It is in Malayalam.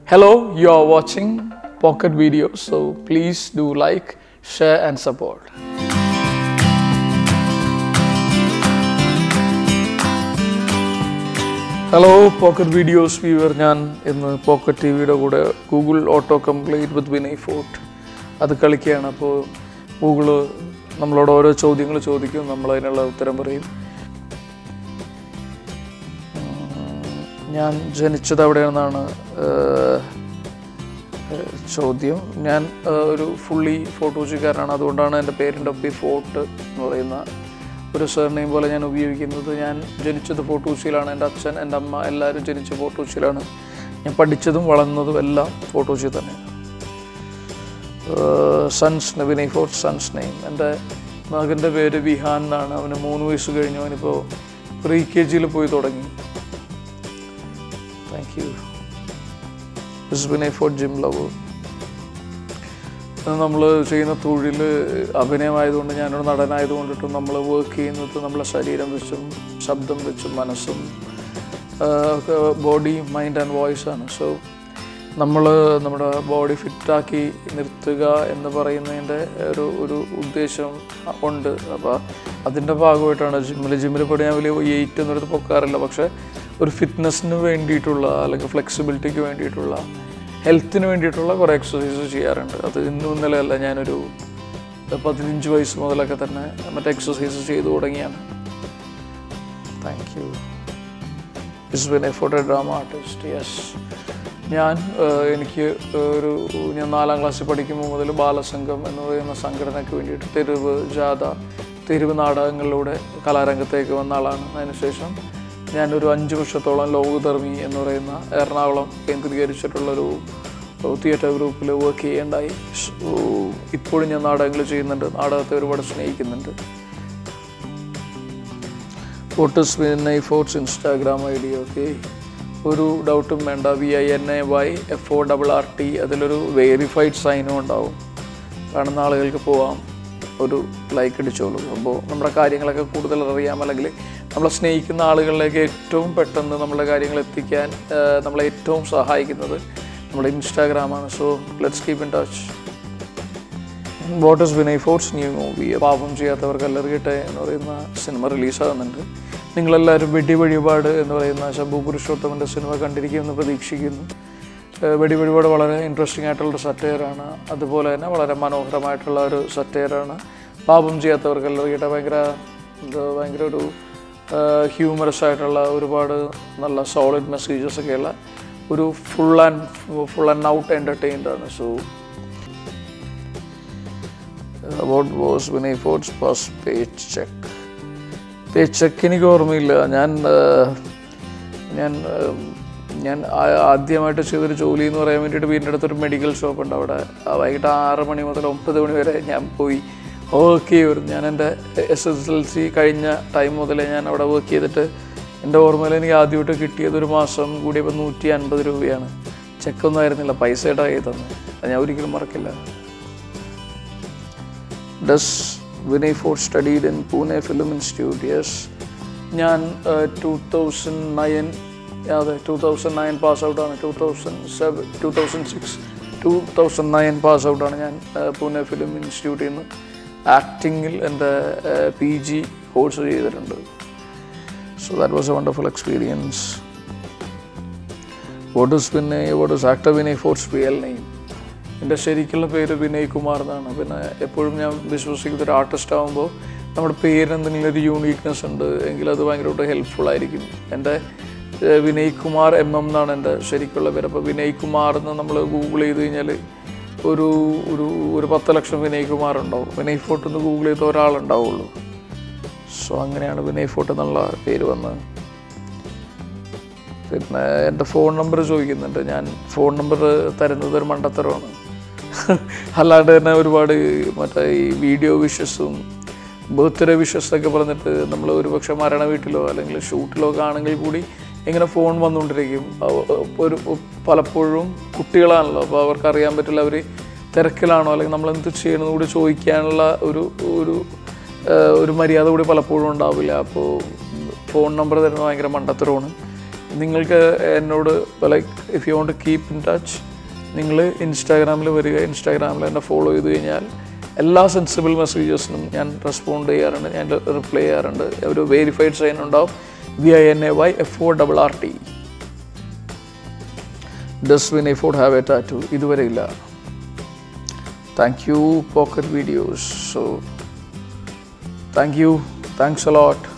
Hello, you are watching Pocket Videos, so please do like, share, and support. Hello pocket videos viewer ഞാൻ ഇന്ന് പോക്കറ്റ് ടി വിയുടെ കൂടെ Google auto complete with Vinay Forrt അത് കളിക്കുകയാണ് അപ്പോൾ ഗൂഗിള് നമ്മളോട് ഓരോ ചോദ്യങ്ങൾ ചോദിക്കും നമ്മൾ അതിനുള്ള ഉത്തരം പറയും ഉം, ഞാൻ ജനിച്ചത് എവിടെയാണെന്നാണ് ഏഹ്, ഏഹ്, ചോദ്യം ഞാൻ ഏഹ്, ഒരു ഫുള്ളി ഫോട്ടോജിക്കാരനാണ് അതുകൊണ്ടാണ് എൻ്റെ പേരിൻ്റെ ഒപ്പം ഈ ഫോർട്ട് എന്ന് പറയുന്ന ഒരു സർനെയിം പോലെ ഞാൻ ഉപയോഗിക്കുന്നത് ഞാൻ ജനിച്ചത് ഫോർട്ട് കൊച്ചിയിലാണ് എൻ്റെ അച്ഛൻ എൻ്റെ അമ്മ എല്ലാവരും ജനിച്ച ഫോർട്ട് കൊച്ചിയിലാണ് ഞാൻ പഠിച്ചതും വളർന്നതും എല്ലാം ഫോർട്ട് കൊച്ചി തന്നെയാണ് son's Vinay Forrt son's name എൻ്റെ മകൻ്റെ പേര് വിഹാൻ എന്നാണ് അവന് മൂന്ന് വയസ്സ് കഴിഞ്ഞു അവനിപ്പോൾ പ്രീ കെ ജിയിൽ പോയി തുടങ്ങി thank you this Vinay Forrt gym love നമ്മൾ ചെയ്യുന്ന തൊഴിൽ അഭിനയമായതുകൊണ്ട് ഞാനൊരു നടനായതുകൊണ്ടിട്ടും നമ്മൾ വർക്ക് ചെയ്യുന്നത് നമ്മളെ ശരീരം വെച്ചും ശബ്ദം വെച്ചും മനസ്സും ബോഡി മൈൻഡ് ആൻഡ് വോയിസ് ആണ് സോ നമ്മൾ നമ്മുടെ ബോഡി ഫിറ്റാക്കി നിർത്തുക എന്ന് പറയുന്നതിൻ്റെ ഒരു ഒരു ഉദ്ദേശം ഉണ്ട് അപ്പോൾ അതിൻ്റെ ഭാഗമായിട്ടാണ് ജിമ്മിൽ ജിമ്മിൽ പോയി ഞാൻ വലിയ വെയിറ്റ് ഒന്നും പൊക്കാറില്ല പക്ഷേ ഒരു ഫിറ്റ്നസ്സിന് വേണ്ടിയിട്ടുള്ള അല്ലെങ്കിൽ ഫ്ലെക്സിബിലിറ്റിക്ക് വേണ്ടിയിട്ടുള്ള ഹെൽത്തിന് വേണ്ടിയിട്ടുള്ള കുറേ എക്സസൈസ് ചെയ്യാറുണ്ട് അത് ഇന്നും ഇന്നലെയല്ല ഞാനൊരു പതിനഞ്ച് വയസ്സ് മുതലൊക്കെ തന്നെ മറ്റേ എക്സസൈസ് ചെയ്തു തുടങ്ങിയാണ് thank you is Vinay Forrt drama artist yes ഞാൻ ഏഹ്, എനിക്ക് ഒരു ഞാൻ നാലാം ക്ലാസ്സിൽ പഠിക്കുമ്പോൾ മുതൽ ബാലസംഘം എന്ന് പറയുന്ന സംഘടനയ്ക്ക് വേണ്ടിയിട്ട് തെരുവ് ജാഥ തെരുവ് നാടകങ്ങളിലൂടെ കലാരംഗത്തേക്ക് വന്ന ആളാണ് അതിനുശേഷം ഞാനൊരു അഞ്ച് വർഷത്തോളം ലോകധർമ്മി എന്ന് പറയുന്ന എറണാകുളം കേന്ദ്രീകരിച്ചിട്ടുള്ളൊരു തിയേറ്റർ ഗ്രൂപ്പിൽ വർക്ക് ചെയ്യേണ്ടായി So, ഇപ്പോഴും ഞാൻ നാടകങ്ങൾ ചെയ്യുന്നുണ്ട് നാടകത്തെ ഒരുപാട് സ്നേഹിക്കുന്നുണ്ട് photos Vinay Forrt's Instagram ID okay ഒരു ഡൗട്ടും വേണ്ട V I N A Y F O double R T അതിലൊരു വെരിഫൈഡ് സൈനും ഉണ്ടാവും കാണുന്ന ആളുകൾക്ക് പോവാം ഒരു ലൈക്ക് അടിച്ചോളൂ അപ്പോൾ നമ്മുടെ കാര്യങ്ങളൊക്കെ കൂടുതൽ അറിയാം അല്ലെങ്കിൽ നമ്മളെ സ്നേഹിക്കുന്ന ആളുകളിലേക്ക് ഏറ്റവും പെട്ടെന്ന് നമ്മുടെ കാര്യങ്ങൾ എത്തിക്കാൻ ആ, നമ്മളെ ഏറ്റവും സഹായിക്കുന്നത് നമ്മുടെ ഇൻസ്റ്റാഗ്രാമാണ് so let's keep in touch what is Vinay Forrt's new movie പാപം ചെയ്യാത്തവർക്ക് അല്ലറിയട്ടെ എന്ന് പറയുന്ന സിനിമ റിലീസാകുന്നുണ്ട് നിങ്ങളെല്ലാവരും വെടി വഴിപാട് എന്ന് പറയുന്ന ശംഭു പുരുഷോത്തമൻ്റെ സിനിമ കണ്ടിരിക്കുമെന്ന് പ്രതീക്ഷിക്കുന്നു ഏഹ് വെടി വഴിപാട് വളരെ ഇൻട്രസ്റ്റിംഗ് ആയിട്ടുള്ള സറ്റയറാണ് അതുപോലെ തന്നെ വളരെ മനോഹരമായിട്ടുള്ള ഒരു സറ്റയറാണ് പാപം ചെയ്യാത്തവർക്ക് അല്ലറിയട്ടെ ഭയങ്കര എന്താ ഭയങ്കര ഒരു ഹ്യൂമറസ് ആയിട്ടുള്ള ഒരുപാട് നല്ല സോളിഡ് മെസ്സേജസ് ഒക്കെയുള്ള ഒരു full and full and out entertained ആണ് so what was Vinay Forrt's first paycheck paycheck എനിക്ക് ഓർമ്മയില്ല ഞാൻ ആ, ഞാൻ ആ, ഞാൻ ആ- ആദ്യമായിട്ട് ചെയ്തൊരു ജോലി എന്ന് പറയാൻ വേണ്ടിയിട്ട് വീടിൻ്റെ അടുത്തൊരു മെഡിക്കൽ ഷോപ്പ് ഉണ്ട് അവിടെ ആ വൈകിട്ട് ആറ് മണി മുതൽ ഒമ്പത് മണി വരെ ഞാൻ പോയി വർക്ക് ചെയ്യുമായിരുന്നു ഞാൻ എൻ്റെ എസ് എസ് എൽ സി കഴിഞ്ഞ ടൈം മുതലേ ഞാൻ അവിടെ വർക്ക് ചെയ്തിട്ട് എൻ്റെ ഓർമ്മയിൽ എനിക്ക് ആദ്യമായിട്ട് കിട്ടിയത് ഒരു മാസം കൂടിയപ്പോൾ നൂറ്റി അൻപത് രൂപയാണ് ചെക്കൊന്നും ആയിരുന്നില്ല പൈസയുടെ കയ്യിൽ തന്നെ അത് ഞാൻ ഒരിക്കലും മറക്കില്ല does Vinay Forrt studied in Pune film institute yes ഞാൻ ടു തൗസൻഡ് നയൻ അതെ ടു തൗസൻഡ് നയൻ പാസ് ഔട്ടാണ് two thousand seven two thousand six two thousand nine pass ഔട്ടാണ് ഞാൻ uh, പൂനെ ഫിലിം ഇൻസ്റ്റിറ്റ്യൂട്ടിൽ നിന്ന് ആക്ടിങ്ങിൽ എൻ്റെ പി ജി കോഴ്സ് ചെയ്തിട്ടുണ്ട് so that was a wonderful experience what is Vinay what is actor Vinay Forrt's real name എൻ്റെ ശരിക്കുള്ള പേര് വിനയ് കുമാർ എന്നാണ് പിന്നെ എപ്പോഴും ഞാൻ വിശ്വസിക്കുന്ന ഒരു ആർട്ടിസ്റ്റ് ആകുമ്പോൾ നമ്മുടെ പേരിന് എന്തെങ്കിലും ഒരു യൂണീക്നെസ് ഉണ്ട് എങ്കിൽ അത് ഭയങ്കരമായിട്ട് ഹെൽപ്ഫുൾ ആയിരിക്കും എൻ്റെ ഏഹ്, വിനയ് കുമാർ എം എം എന്നാണ് എൻ്റെ ശരിക്കുള്ള പേര് അപ്പോൾ വിനയ് കുമാർ എന്ന് നമ്മൾ ഗൂഗിൾ ചെയ്ത് കഴിഞ്ഞാൽ ഒരു ഒരു ഒരു പത്ത് ലക്ഷം വിനയ് കുമാർ ഉണ്ടാവും വിനയ് ഫോർട്ട് എന്ന് ഗൂഗിൾ ചെയ്ത ഒരാളുണ്ടാവുള്ളൂ സോ അങ്ങനെയാണ് വിനയ് ഫോർട്ട് എന്നുള്ള പേര് വന്നത് പിന്നെ എൻ്റെ ഫോൺ നമ്പർ ചോദിക്കുന്നുണ്ട് ഞാൻ ഫോൺ നമ്പർ തരുന്നത് ഒരു മണ്ടത്തരമാണ് അല്ലാണ്ട് തന്നെ ഒരുപാട് മറ്റേ ഈ വീഡിയോ വിഷസും ബർത്ത്ഡേ വിഷസ് ഒക്കെ പറഞ്ഞിട്ട് നമ്മൾ ഒരുപക്ഷെ മരണ വീട്ടിലോ അല്ലെങ്കിൽ ഷൂട്ടിലോ ഒക്കെ ആണെങ്കിൽ കൂടി ഇങ്ങനെ ഫോൺ വന്നുകൊണ്ടിരിക്കും അവ- ഒരു പലപ്പോഴും കുട്ടികളാണല്ലോ അപ്പോൾ അവർക്ക് അറിയാൻ പറ്റില്ല അവർ തിരക്കിലാണോ അല്ലെങ്കിൽ നമ്മൾ എന്ത് ചെയ്യണമെന്ന് കൂടി ചോദിക്കാനുള്ള ഒരു ഒരു ഏഹ്, ഒരു മര്യാദ കൂടി പലപ്പോഴും ഉണ്ടാവില്ല അപ്പോൾ ഫോൺ നമ്പർ തരുന്നത് ഭയങ്കര മണ്ടത്തരമാണ് നിങ്ങൾക്ക് എന്നോട് like if you want keep in touch നിങ്ങൾ ഇൻസ്റ്റാഗ്രാമിൽ വരിക ഇൻസ്റ്റാഗ്രാമിൽ എന്നെ ഫോളോ ചെയ്ത് കഴിഞ്ഞാൽ എല്ലാ സെൻസിബിൾ മെസ്സേജസിനും ഞാൻ റെസ്പോണ്ട് ചെയ്യാറുണ്ട് ഞാൻ റിപ്ലൈ ചെയ്യാറുണ്ട് ഒരു വെരിഫൈഡ് സൈൻ ഉണ്ടാവും V I N A Y F O double R T does Vinay Forrt have a tattoo ഇതുവരെ ഇല്ല thank you pocket videos so thank you thanks allot